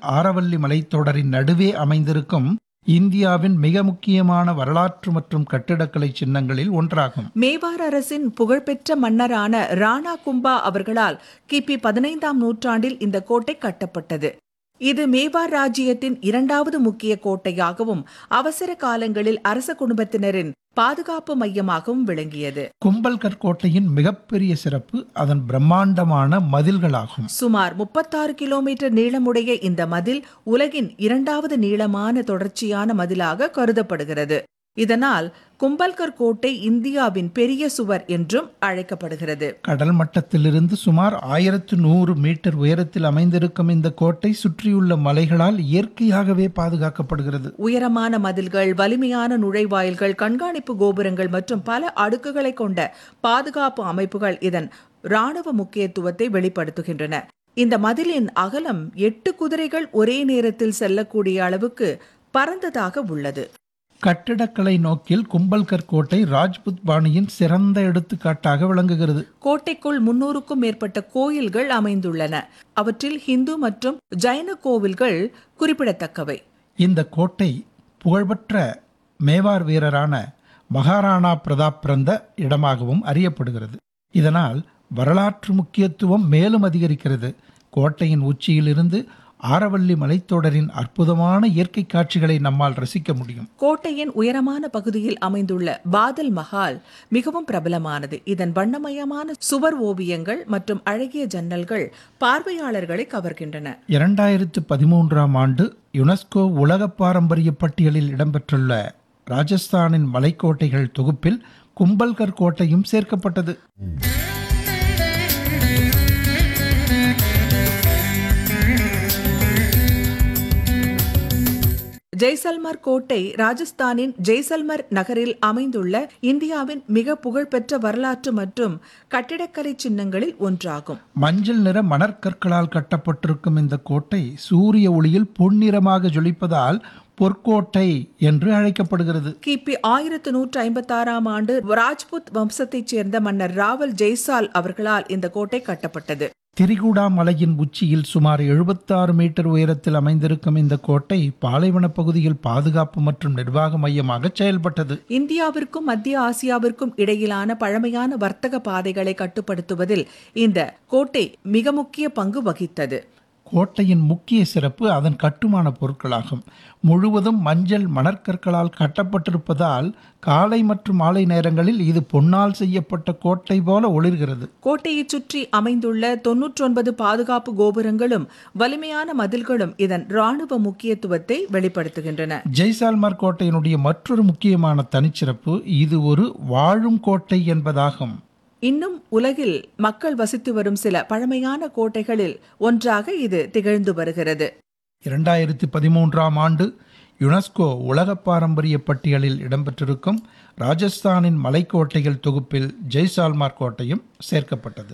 ஆரவல்லி மலைத்தொடரின் நடுவே அமைந்திருக்கும் இந்தியாவின் மிக முக்கியமான வரலாற்று மற்றும் கட்டிடக்கலை சின்னங்களில் ஒன்றாகும் மேவார் அரசின் புகழ்பெற்ற மன்னரான ராணா கும்பா அவர்களால் கிபி பதினைந்தாம் நூற்றாண்டில் இந்த கோட்டை கட்டப்பட்டது இது மேவார் ராஜ்யத்தின் இரண்டாவது முக்கிய கோட்டையாகவும் அவசர காலங்களில் அரச குடும்பத்தினரின் பாதுகாப்பு மையமாகவும் விளங்கியது கும்பல்கர் கோட்டையின் மிகப்பெரிய சிறப்பு அதன் பிரம்மாண்டமான மதில்களாகும் சுமார் முப்பத்தாறு கிலோமீட்டர் நீளமுடைய இந்த மதில் உலகின் இரண்டாவது நீளமான தொடர்ச்சியான மதிலாக கருதப்படுகிறது இதனால் கும்பல்கர் கோட்டை இந்தியாவின் பெரிய சுவர் என்றும் அழைக்கப்படுகிறது கடல் மட்டத்திலிருந்து சுமார் ஆயிரத்து நூறு மீட்டர் உயரத்தில் அமைந்திருக்கும் இந்த கோட்டை சுற்றியுள்ள மலைகளால் இயற்கையாகவே பாதுகாக்கப்படுகிறது உயரமான மதில்கள் வலிமையான நுழைவாயில்கள் கண்காணிப்பு கோபுரங்கள் மற்றும் பல அடுக்குகளை கொண்ட பாதுகாப்பு அமைப்புகள் இதன் ராணுவ முக்கியத்துவத்தை வெளிப்படுத்துகின்றன இந்த மதிலின் அகலம் எட்டு குதிரைகள் ஒரே நேரத்தில் செல்லக்கூடிய அளவுக்கு பரந்ததாக உள்ளது கட்டிடக்கலை நோக்கில் கும்பல்கர் கோட்டை ராஜ்புத் பாணியின் சிறந்த எடுத்துக்காட்டாக விளங்குகிறது கோட்டைக்குள் முன்னூறுக்கும் மேற்பட்ட கோயில்கள் அமைந்துள்ளன அவற்றில் ஹிந்து மற்றும் ஜைன கோவில்கள் குறிப்பிடத்தக்கவை இந்த கோட்டை புகழ்பெற்ற மேவார் வீரரான மகாராணா பிரதாப் பிறந்த இடமாகவும் அறியப்படுகிறது இதனால் வரலாற்று முக்கியத்துவம் மேலும் அதிகரிக்கிறது கோட்டையின் உச்சியிலிருந்து ஆரவல்லி மலைத்தொடரின் அற்புதமான இயற்கை காட்சிகளை நம்மால் ரசிக்க முடியும் கோட்டையின் உயரமான பகுதியில் அமைந்துள்ள பாதல் மஹால் மிகவும் பிரபலமானது இதன் வண்ணமயமான சுவர் ஓவியங்கள் மற்றும் அழகிய ஜன்னல்கள் பார்வையாளர்களை கவர்கின்றன இரண்டாயிரத்து பதிமூன்றாம் ஆண்டு யுனெஸ்கோ உலக பாரம்பரிய பட்டியலில் இடம்பெற்றுள்ள ராஜஸ்தானின் மலைக்கோட்டைகள் தொகுப்பில் கும்பல்கர் கோட்டையும் சேர்க்கப்பட்டது ஜெய்சல்மர் கோட்டை ராஜஸ்தானின் ஜெய்சல்மர் நகரில் அமைந்துள்ள இந்தியாவின் மிக புகழ்பெற்ற வரலாற்று மற்றும் கட்டிடக்கலை சின்னங்களில் ஒன்றாகும் மஞ்சள் நிற மணற்கற்களால் கட்டப்பட்டிருக்கும் இந்த கோட்டை சூரிய ஒளியில் பொன்னிறமாக ஜொலிப்பதால் பொற்கோட்டை என்று அழைக்கப்படுகிறது கிபி ஆயிரத்து நூற்று ஐம்பத்தாறாம் ஆண்டு ராஜ்புத் வம்சத்தைச் சேர்ந்த மன்னர் ராவல் ஜெய்சால் அவர்களால் இந்த கோட்டை கட்டப்பட்டது திரிகுடா மலையின் உச்சியில் சுமார் 76 மீட்டர் உயரத்தில் அமைந்திருக்கும் இந்த கோட்டை பாலைவன பகுதியில் பாதுகாப்பு மற்றும் நிர்வாக மையமாக செயல்பட்டது இந்தியாவிற்கும் மத்திய ஆசியாவிற்கும் இடையிலான பழமையான வர்த்தக பாதைகளை கட்டுப்படுத்துவதில் இந்த கோட்டை மிக முக்கிய பங்கு வகித்தது கோட்டையின் முக்கிய சிறப்பு அதன் கட்டுமான பொருட்களாகும் முழுவதும் மஞ்சள் மணற்கற்களால் கட்டப்பட்டிருப்பதால் காலை மற்றும் மாலை நேரங்களில் இது பொன்னால் செய்யப்பட்ட கோட்டை போல ஒளிர்கிறது கோட்டையைச் சுற்றி அமைந்துள்ள தொன்னூற்றொன்பது பாதுகாப்பு கோபுரங்களும் வலிமையான மதில்களும் இதன் ராணுவ முக்கியத்துவத்தை வெளிப்படுத்துகின்றன ஜெய்சால்மர் கோட்டையினுடைய மற்றொரு முக்கியமான தனிச்சிறப்பு இது ஒரு வாழும் கோட்டை என்பதாகும் இன்னும் உலகில் மக்கள் வசித்து வரும் சில பழமையான கோட்டைகளில் ஒன்றாக இது திகழ்ந்து வருகிறது இரண்டாயிரத்தி பதிமூன்றாம் ஆண்டு யுனெஸ்கோ உலக பாரம்பரிய பட்டியலில் இடம்பெற்றிருக்கும் ராஜஸ்தானின் மலைக்கோட்டைகள் தொகுப்பில் ஜெய்சால்மார் கோட்டையும் சேர்க்கப்பட்டது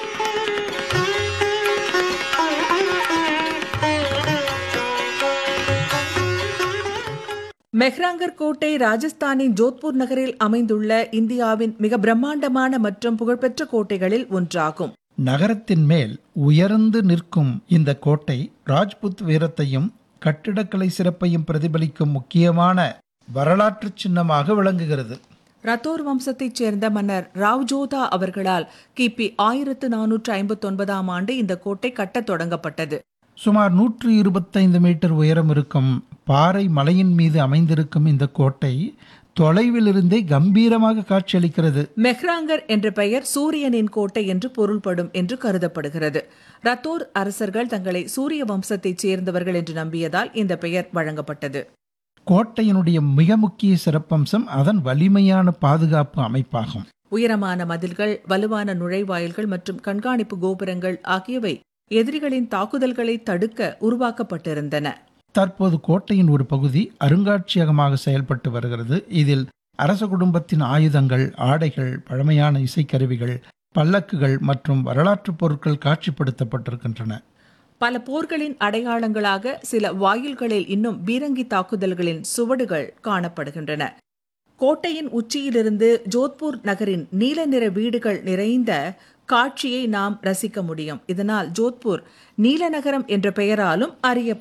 மெஹ்ராங்கர் கோட்டை ராஜஸ்தானின் ஜோத்பூர் நகரில் அமைந்துள்ள இந்தியாவின் மிக பிரம்மாண்டமான மற்றும் புகழ்பெற்ற கோட்டைகளில் ஒன்றாகும் நகரத்தின் மேல் உயர்ந்து நிற்கும் இந்த கோட்டை ராஜ்புத் வீரத்தையும் கட்டிடக்கலை சிறப்பையும் பிரதிபலிக்கும் முக்கியமான வரலாற்று சின்னமாக விளங்குகிறது ரத்தோர் வம்சத்தைச் சேர்ந்த மன்னர் ராவ்ஜோதா அவர்களால் கிபி ஆயிரத்து நானூற்று ஐம்பத்தி ஒன்பதாம் ஆண்டு இந்த கோட்டை கட்டத் தொடங்கப்பட்டது சுமார் நூற்று இருபத்தைந்து மீட்டர் உயரம் இருக்கும் பாறை மலையின் மீது அமைந்திருக்கும் இந்த கோட்டை தொலைவிலிருந்தே கம்பீரமாக காட்சியளிக்கிறது மெஹ்ராங்கர் என்ற பெயர் சூரியனின் கோட்டை என்று பொருள்படும் என்று கருதப்படுகிறது ரத்தோர் அரசர்கள் தங்களை சூரிய வம்சத்தைச் சேர்ந்தவர்கள் என்று நம்பியதால் இந்த பெயர் வழங்கப்பட்டது கோட்டையினுடைய மிக முக்கிய சிறப்பம்சம் அதன் வலிமையான பாதுகாப்பு அமைப்பாகும் உயரமான மதில்கள் வலுவான நுழைவாயில்கள் மற்றும் கண்காணிப்பு கோபுரங்கள் ஆகியவை எதிரிகளின் தாக்குதல்களை தடுக்க உருவாக்கப்பட்டிருந்தன தற்போது கோட்டையின் ஒரு பகுதி அருங்காட்சியகமாக செயல்பட்டு வருகிறது இதில் அரச குடும்பத்தின் ஆயுதங்கள் ஆடைகள் பழமையான இசைக்கருவிகள் பல்லக்குகள் மற்றும் வரலாற்றுப் பொருட்கள் காட்சிப்படுத்தப்பட்டிருக்கின்றன பல போர்களின் அடையாளங்களாக சில வாயில்களில் இன்னும் பீரங்கி தாக்குதல்களின் சுவடுகள் காணப்படுகின்றன கோட்டையின் உச்சியிலிருந்து ஜோத்பூர் நகரின் நீல நிற வீடுகள் நிறைந்த காட்சியை நாம் ரசிக்க முடியும் இதனால் ஜோத்பூர் நீல நகரம் என்ற பெயராலும் அறியப்படுகிறது